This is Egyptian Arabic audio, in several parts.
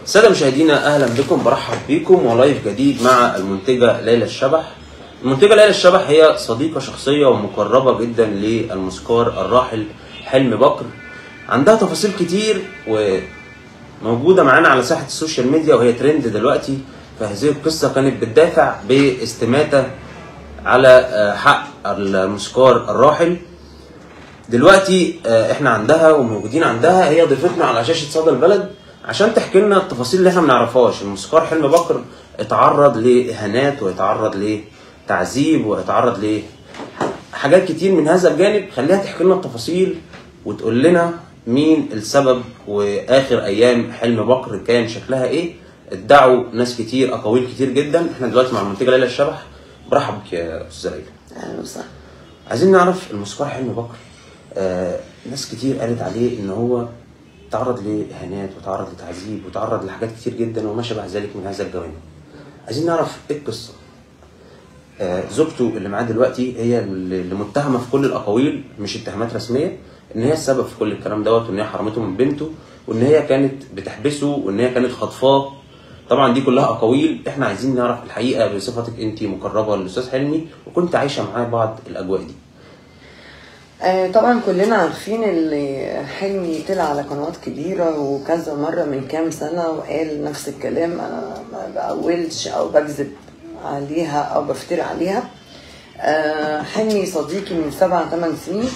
السادة مشاهدينا أهلا بكم برحب بكم ولايف جديد مع المنتجة ليلى الشبح المنتجة ليلى الشبح هي صديقة شخصية ومقربة جدا للموسيقار الراحل حلمي بكر عندها تفاصيل كتير وموجودة معانا على ساحة السوشيال ميديا وهي ترند دلوقتي فهذه القصة كانت بتدافع باستماتة على آه، حق الموسيقار الراحل دلوقتي آه، احنا عندها وموجودين عندها هي ضيفتنا على شاشه صدى البلد عشان تحكي لنا التفاصيل اللي احنا ما نعرفهاش الموسيقار حلمي بكر اتعرض لاهانات ويتعرض لتعذيب ويتعرض ل حاجات كتير من هذا الجانب خليها تحكي لنا التفاصيل وتقول لنا مين السبب واخر ايام حلمي بكر كان شكلها ايه ادعوا ناس كتير اقاويل كتير جدا احنا دلوقتي مع المنتجه ليلى الشبح برحب بك يا استاذه ليلى اهلا وسهلا عايزين نعرف الموسيقار حلمي بكر آه ناس كتير قالت عليه ان هو تعرض لاهانات وتعرض لتعذيب وتعرض لحاجات كتير جدا وما شابه ذلك من هذا الجوانب عايزين نعرف ايه القصه آه زوجته اللي معاه دلوقتي هي اللي اللي متهمه في كل الاقاويل مش اتهامات رسميه ان هي السبب في كل الكلام دوت وان هي حرمته من بنته وان هي كانت بتحبسه وان هي كانت خاطفاه طبعا دي كلها اقاويل احنا عايزين نعرف الحقيقه بصفتك انت مقربه للاستاذ حلمي وكنت عايشه معاه بعض الاجواء دي آه طبعا كلنا عارفين اللي حلمي طلع على قنوات كبيرة وكذا مرة من كام سنة وقال نفس الكلام أنا ما بأولش أو بكذب عليها أو بفتري عليها آه حلمي صديقي من سبع ثمان سنين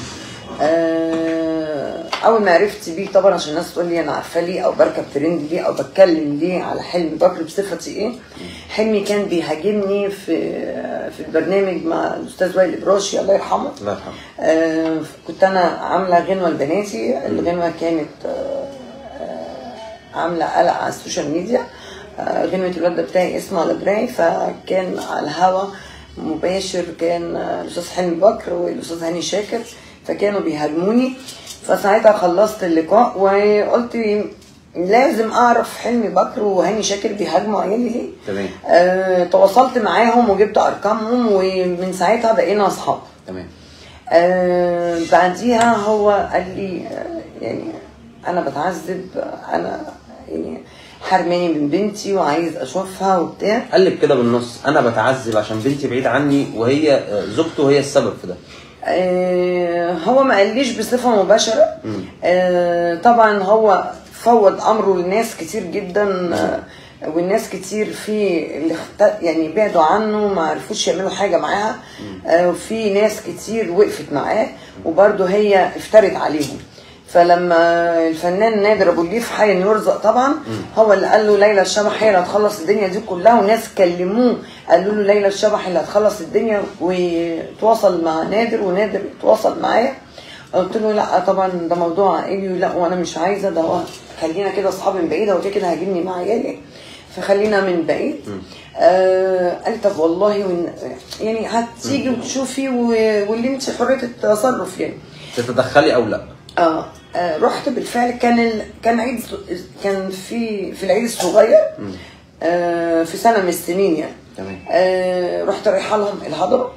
آه أول ما عرفت بيه طبعا عشان الناس تقول لي أنا عارفة ليه أو بركب ترند ليه أو بتكلم ليه على حلمي بكر بصفتي إيه حلمي كان بيهاجمني في في البرنامج مع الأستاذ وائل إبراشي الله يرحمه الله يرحمه آه، كنت انا عامله غنوه لبناتي الغنوه كانت آه، آه، عامله قلق على السوشيال ميديا آه، غنوه الواد ده بتاعي اسمه على دراعي فكان على الهوا مباشر كان آه، الاستاذ حلمي بكر والاستاذ هاني شاكر فكانوا بيهاجموني فساعتها خلصت اللقاء وقلت لازم اعرف حلمي بكر وهاني شاكر بيهاجموا عيالي ليه تمام آه، تواصلت معاهم وجبت ارقامهم ومن ساعتها بقينا اصحاب تمام آه بعديها هو قال لي آه يعني انا بتعذب آه، انا يعني حرماني من بنتي وعايز اشوفها وبتاع قال لك كده بالنص انا بتعذب عشان بنتي بعيد عني وهي آه، زوجته هي السبب في ده آه هو ما قاليش بصفه مباشره مم. آه طبعا هو فوض امره لناس كتير جدا آه والناس كتير في اللي اخت... يعني بعدوا عنه ما عرفوش يعملوا حاجه معاها آه وفي ناس كتير وقفت معاه وبرده هي افترت عليهم فلما الفنان نادر ابو الليف حي يرزق طبعا هو اللي قال له ليلى الشبح هي اللي هتخلص الدنيا دي كلها وناس كلموه قالوا له ليلى الشبح اللي هتخلص الدنيا وتواصل مع نادر ونادر تواصل معايا قلت له لا طبعا ده موضوع عائلي لا وانا مش عايزه ده هو خلينا كده اصحاب من بعيد هو كده كده هاجمني مع عيالي فخلينا من بعيد آه قال طب والله ون... يعني هتيجي وتشوفي و- واللي انت حريه التصرف يعني تتدخلي او لا اه, آه رحت بالفعل كان ال... كان عيد كان في في العيد الصغير آه في سنه من السنين يعني تمام آه رحت رايحه لهم الهضبه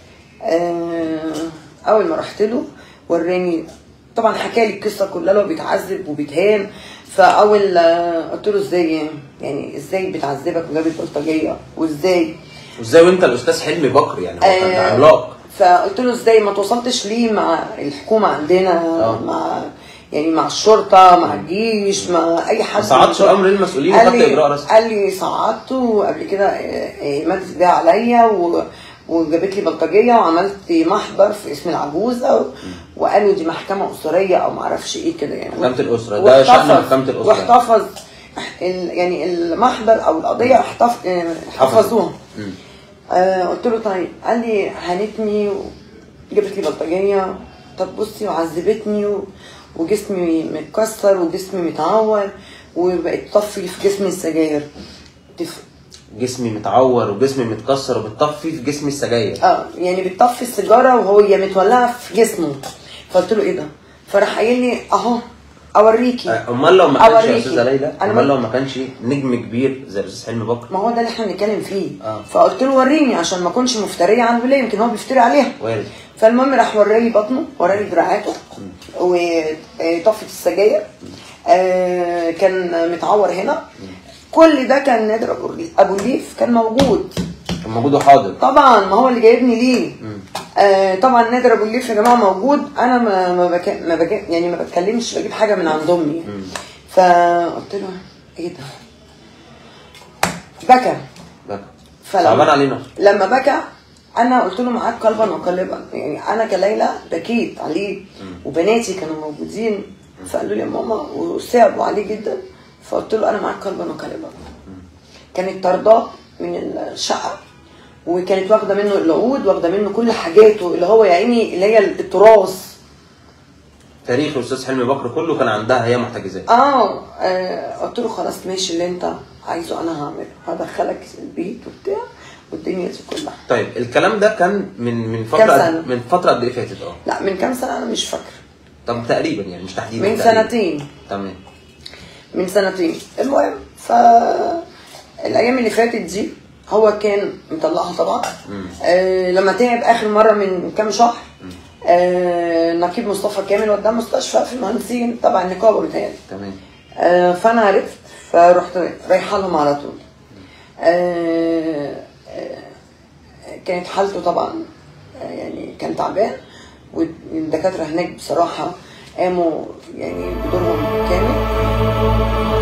آه اول ما رحت له وراني طبعا حكى لي القصه كلها لو بيتعذب وبيتهان فاول آه قلت له ازاي يعني يعني ازاي بتعذبك وجابت بلطجيه وازاي وازاي وانت الاستاذ حلمي بكر يعني هو كان آه، عملاق فقلت له ازاي ما توصلتش ليه مع الحكومه عندنا آه. مع يعني مع الشرطه مع الجيش مع اي حد ما صعدتش الامر للمسؤولين قال وخدت لي اجراء رسمي قال لي صعدته قبل كده آه، آه، مدت بيها عليا و وجابت لي بلطجيه وعملت محضر في اسم العجوزه و... وقالوا دي محكمه اسريه او معرفش ايه كده يعني محكمة الأسرة، ده شأن واحتفظ- محكمة الأسرة. واحتفظ ال... يعني المحضر او القضيه احتف... آه، حفظوها مم. آه قلت له طيب قال لي هانتني وجابت لي بلطجيه طب بصي وعذبتني و... وجسمي متكسر وجسمي متعور وبقت طفي في جسمي السجاير تف... جسمي متعور وجسمي متكسر وبتطفي في جسمي السجاير اه يعني بتطفي السيجاره وهي متولعه في جسمه فقلت له ايه ده؟ فراح قايل لي اهو اوريكي آه، امال لو ما كانش يا أوريكي. استاذه ليلى أنا امال ما- لو ما كانش نجم كبير زي الاستاذ حلمي بكر ما هو ده اللي احنا بنتكلم فيه آه. فقلت له وريني عشان ما اكونش مفتريه عن الولايه يمكن هو بيفتري عليها وارد فالمهم راح وراني بطنه وراني دراعاته وطفت السجاير آه، كان متعور هنا كل ده كان نادر أبو- ابو الليف كان موجود كان موجود وحاضر طبعا ما هو اللي جايبني ليه مم. آه طبعا نادر ابو الليف يا جماعه موجود انا ما ما, بك... ما بك... يعني ما بتكلمش بجيب حاجه من عند امي يعني. مم. فقلت له ايه ده بكى بكى فلما- صعبان علينا لما بكى انا قلت له معاك قلبا وقالبا يعني انا كليلى بكيت عليه وبناتي كانوا موجودين فقالوا لي يا ماما وصعبوا عليه جدا فقلت له انا معاك قلبا وقالبا كانت طرداه من الشقه وكانت واخده منه العود واخده منه كل حاجاته اللي هو يا عيني اللي هي التراث تاريخ الاستاذ حلمي بكر كله كان عندها هي محتجزات اه آه، قلت له خلاص ماشي اللي انت عايزه انا هعمله هدخلك البيت وبتاع والدنيا دي كلها طيب الكلام ده كان من من فتره كام سنة؟ من فتره قد ايه فاتت اه لا من كام سنه انا مش فاكره طب تقريبا يعني مش تحديدا من تقريباً. سنتين تمام من سنتين المهم ف الايام اللي فاتت دي هو كان مطلعها طبعا آه لما تعب اخر مره من كام شهر آه نقيب مصطفى كامل وداه مستشفى في المهندسين تبع النقابه بتاعي تمام آه فانا عرفت فرحت رايحه لهم على طول آه آه كانت حالته طبعا آه يعني كان تعبان والدكاتره هناك بصراحه قاموا يعني بدورهم كامل